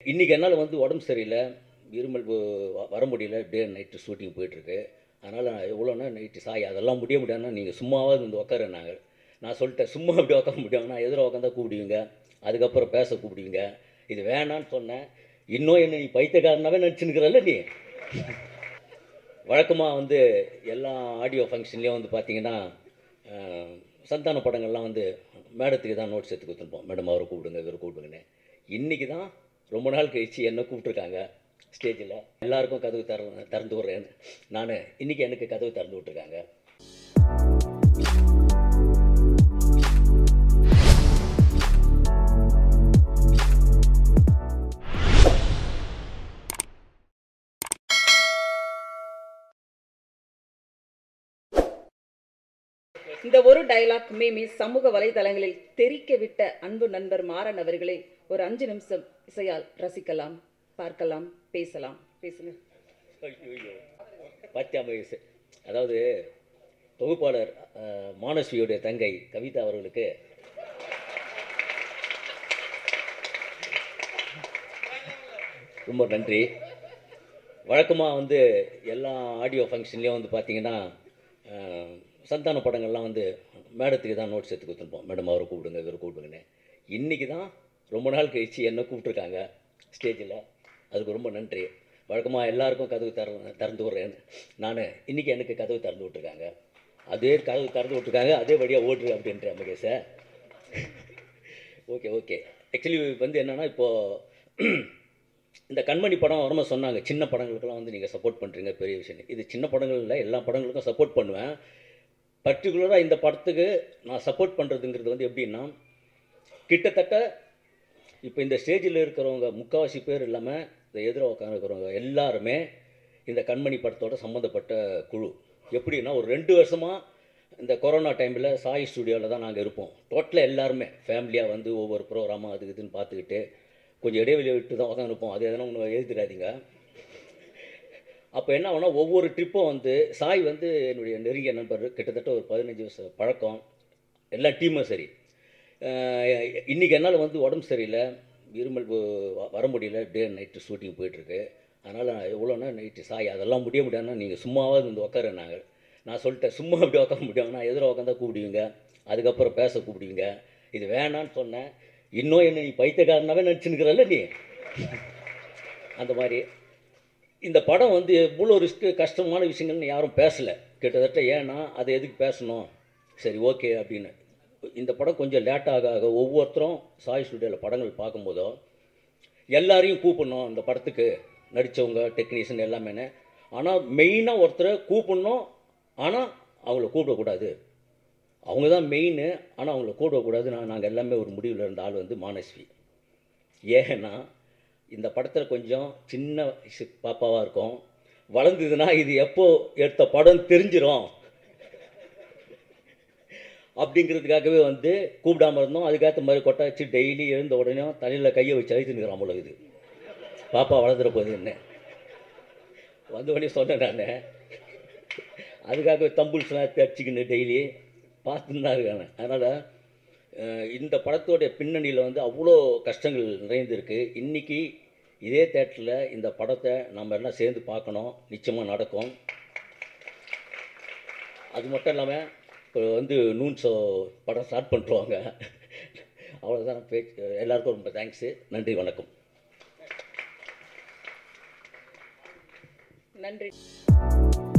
இன்றைக்கி என்னால் வந்து உடம்பு சரியில்லை இருமல் வ- வர முடியல டே நைட்டு ஷூட்டிங் போயிட்டுருக்கு அதனால் நான் எவ்வளோனா நைட்டு சாய் அதெல்லாம் முடிய முடியாதுன்னா நீங்கள் சும்மாவாவது வந்து உட்காருனாங்க நான் சொல்லிட்டேன் சும்மா அப்படி உட்கார முடியும் நான் எதிர உட்காந்தா கூப்பிடுவீங்க அதுக்கப்புறம் பேச கூப்பிடுவீங்க இது வேணான்னு சொன்னேன் இன்னும் என்ன நீ பைத்தியக்காரனாவே நினச்சினுக்கிறல்ல நீ வழக்கமாக வந்து எல்லா ஆடியோ ஃபங்க்ஷன்லேயும் வந்து பார்த்தீங்கன்னா அஹ், சந்தான படங்கள்லாம் வந்து மேடத்துக்கு தான் நோட்ஸ் எடுத்து கொடுத்துருப்போம் மேடம் அவரை கூப்பிடுங்க இவரை கூப்பிடுங்கன்னு இன்றைக்கி தான் ரொம்ப நாள் கழித்து என்ன கூப்பிட்ருக்காங்க ஸ்டேஜில் எல்லாருக்கும் கதவு திற திறந்து விட்றேன் நான் இன்றைக்கி எனக்கு கதவு திறந்து விட்ருக்காங்க இந்த ஒரு டயலாக் மீமி சமூக வலைதளங்களில் தெரிக்க விட்ட அன்பு நண்பர் மாறன் அவர்களை ஒரு அஞ்சு நிமிஷம் இசையால் ரசிக்கலாம் பார்க்கலாம் பேசலாம் பேசுங்க ஐயோ பாத்தியா வயசு அதாவது தொகுப்பாளர் அஹ், மானஸ்வியுடைய தங்கை கவிதா அவர்களுக்கு ரொம்ப நன்றி வழக்கமாக வந்து எல்லா ஆடியோ ஃபங்க்ஷன்லேயும் வந்து பார்த்தீங்கன்னா அஹ், சந்தான படங்கள்லாம் வந்து மேடத்துக்கு தான் நோட்ஸ் எடுத்து கொடுத்துருப்போம் மேடம் அவரை கூப்பிடுங்க இவரை கூப்பிடுங்கன்னு இன்றைக்கி தான் ரொம்ப நாள் கழித்து என்ன கூப்பிட்ருக்காங்க ஸ்டேஜில் அதுக்கு ரொம்ப நன்றி வழக்கமாக எல்லாருக்கும் கதவு திற திறந்து விட்றேன் நான் இன்றைக்கி எனக்கு கதவு திறந்து விட்ருக்காங்க அதே கதவு திறந்து விட்ருக்காங்க அதே வழியாக ஓட்டுரு அப்படின்ற மகேஷை ஓகே ஓகே ஆக்சுவலி வந்து என்னென்னா இப்போது இந்த கண்மணி படம் வரும்போது சொன்னாங்க சின்ன படங்களுக்கெல்லாம் வந்து நீங்கள் சப்போர்ட் பண்ணுறீங்க பெரிய விஷயம் இது சின்ன படங்கள் இல்லை எல்லா படங்களுக்கும் சப்போர்ட் பண்ணுவேன் பர்டிகுலராக இந்த படத்துக்கு நான் சப்போர்ட் பண்ணுறதுங்கிறது வந்து எப்படின்னா கிட்டத்தட்ட இப்போ இந்த ஸ்டேஜில் இருக்கிறவங்க முக்கால்வாசி பேர் இல்லாமல் இந்த எதிர உட்காந்துருக்கிறவங்க எல்லாருமே இந்த கண்மணி படத்தோட சம்மந்தப்பட்ட குழு எப்படின்னா ஒரு ரெண்டு வருஷமாக இந்த கொரோனா டைமில் சாய் ஸ்டுடியோவில் தான் நாங்கள் இருப்போம் டோட்டலாக எல்லாருமே ஃபேமிலியாக வந்து ஒவ்வொரு ப்ரோக்ராமாக அது இதுன்னு பார்த்துக்கிட்டு கொஞ்சம் இடைவெளி விட்டு தான் உட்காந்துருப்போம் அது எதனா ஒன்று எழுதிடாதீங்க அப்போ என்ன ஆகும்னா ஒவ்வொரு ட்ரிப்பும் வந்து சாய் வந்து என்னுடைய நெருங்கிய நண்பர் கிட்டத்தட்ட ஒரு பதினஞ்சு வருஷம் பழக்கம் எல்லா டீமும் சரி அஹ் இன்னைக்கு என்னால் வந்து உடம்பு சரியில்லை இருமல் வ- வர முடியல டே நைட்டு ஷூட்டிங் போயிட்டுருக்கு அதனால் நான் எவ்வளோனா நைட்டு சாய் அதெல்லாம் முடிய முடியாதுன்னா நீங்கள் சும்மாவாவது வந்து உட்காருனாங்க நான் சொல்லிட்டேன் சும்மா அப்படி உட்கார முடியும் நான் எதிர உட்காந்தா கூப்பிடுவீங்க அதுக்கப்புறம் பேச கூப்பிடுவீங்க இது வேணான்னு சொன்னேன் இன்னும் என்ன நீ பைத்தியக்காரனாவே நினச்சினுக்கிறல்ல நீ அந்த மாதிரி இந்த படம் வந்து இவ்வளோ ரிஸ்க்கு கஷ்டமான விஷயங்கள்னு யாரும் பேசலை கிட்டத்தட்ட ஏன்னா அதை எதுக்கு பேசணும் சரி ஓகே அப்படின்னு இந்த படம் கொஞ்சம் லேட் ஆக ஆக ஒவ்வொருத்தரும் சாய் ஸ்டுடியோவில் படங்கள் பார்க்கும்போதோ எல்லாரையும் கூப்பிடணும் இந்த படத்துக்கு நடித்தவங்க டெக்னீஷியன் எல்லாமே ஆனால் மெயினாக ஒருத்தரை கூப்பிடணும் ஆனால் அவங்கள கூப்பிடக்கூடாது அவங்க தான் மெயின் ஆனால் அவங்கள கூப்பிடக்கூடாது நான் நாங்கள் எல்லாமே ஒரு முடிவில் இருந்த ஆள் வந்து மானஸ்வி ஏன்னா இந்த படத்தில் கொஞ்சம் சின்ன வயசு பாப்பாவாக இருக்கும் வளர்ந்ததுன்னா இது எப்போ எடுத்த படம் தெரிஞ்சிரும் அப்படிங்கிறதுக்காகவே வந்து கூப்பிடாம இருந்தோம் அதுக்கேற்ற மாதிரி கொட்டாச்சு டெய்லி எழுந்த உடனே தலையில் கையை வச்சு அழுத்துனுக்கிறான் போல இது பாப்பா வளர்ந்துற போகுது என்ன வந்த உடனே சொன்னேன் நான் அதுக்காக தம்புல்ஸ்லாம் தச்சுக்கின்னு டெய்லி பார்த்துன்னு தான் இருக்காங்க அதனால் இந்த படத்தோடைய பின்னணியில் வந்து அவ்வளோ கஷ்டங்கள் நிறைந்திருக்கு இன்றைக்கி இதே தேட்டரில் இந்த படத்தை நம்ம எல்லாம் சேர்ந்து பார்க்கணும் நிச்சயமாக நடக்கும் அது மட்டும் இல்லாமல் இப்போ வந்து நூன் ஷோ படம் ஸ்டார்ட் பண்ணுறவங்க அவ்வளோதான் பேச்சு எல்லாருக்கும் ரொம்ப தேங்க்ஸு நன்றி வணக்கம் நன்றி